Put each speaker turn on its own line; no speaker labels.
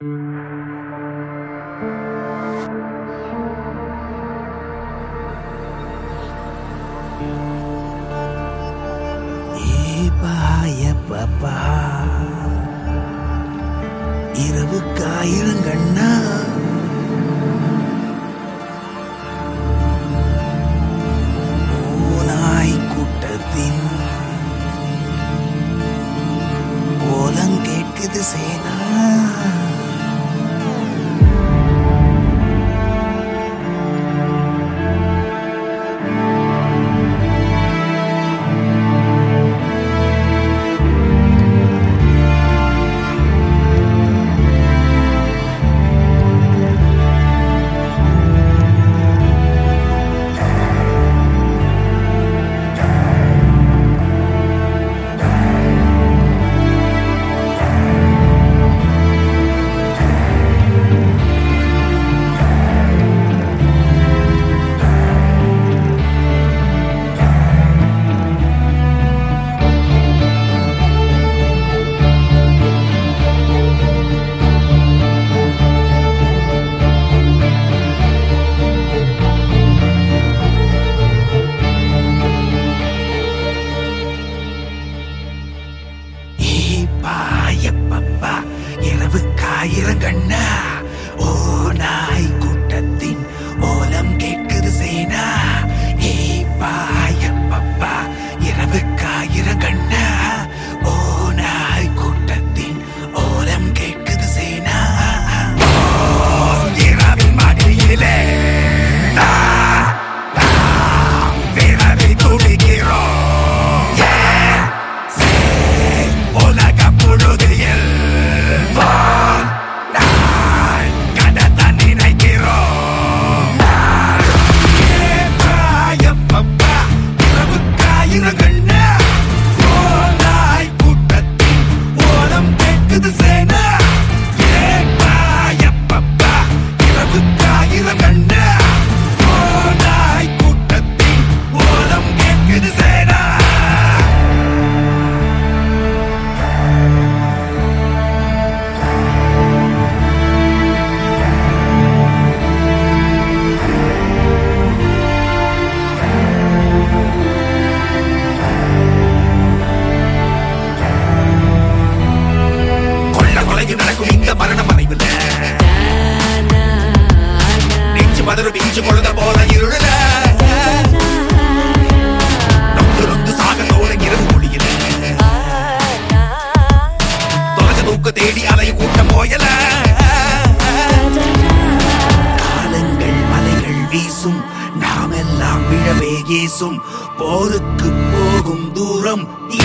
பாப்பா இரவுக்கு ஆயிரம் கண்ணா ஓநாய் கூட்டத்தின் ஓலம் கேட்குது சேனா ஏய் பாயப்பப்பா இரவுக்கு ஆயிரம் கண்ணா ஓ நாய் கூட்டத்தின் ஓலம் கேட்குது சேனா ஏய் பாயப்பப்பா இரவுக்கு ஆயிரம் கண்ணா ஓ நாய் கூட்டத்தின் ஓலம் கேட்குது சேனா ஓ, இரவின் மடியிலே நான், நாம் விரவி துடிக்கிறோம் ஏன் உலக புழுதியில் வான் நான் கடத்த நினைக்கிறோம் ஏன் தாயப்பப்பா, இரவுக்காயிரம் கண்ணா, ஓநாய் கூட்டத்தின் ஓலம் கேட்குது சேனா. ஏன் தாயப்பப்பா, இரவுக்காயிரம் கண்ணா, ஓநாய் கூட்டத்தின் ஓலம் கேட்குது சேனா கொள்ள கொலைக்கு நடக்கும் இந்த மரண மறைவுல நெஞ்சு மதுரை பீச்சு கொழுத போல இருள நொந்து நொந்து சாக தோணுகிறது மொழியில தொலைச்ச தூக்க தேடி அலைய கூட்டம் போயல காலங்கள் மலைகள் வீசும் நாமெல்லாம் விழவே ஏசும் போருக்கு போகும் தூரம்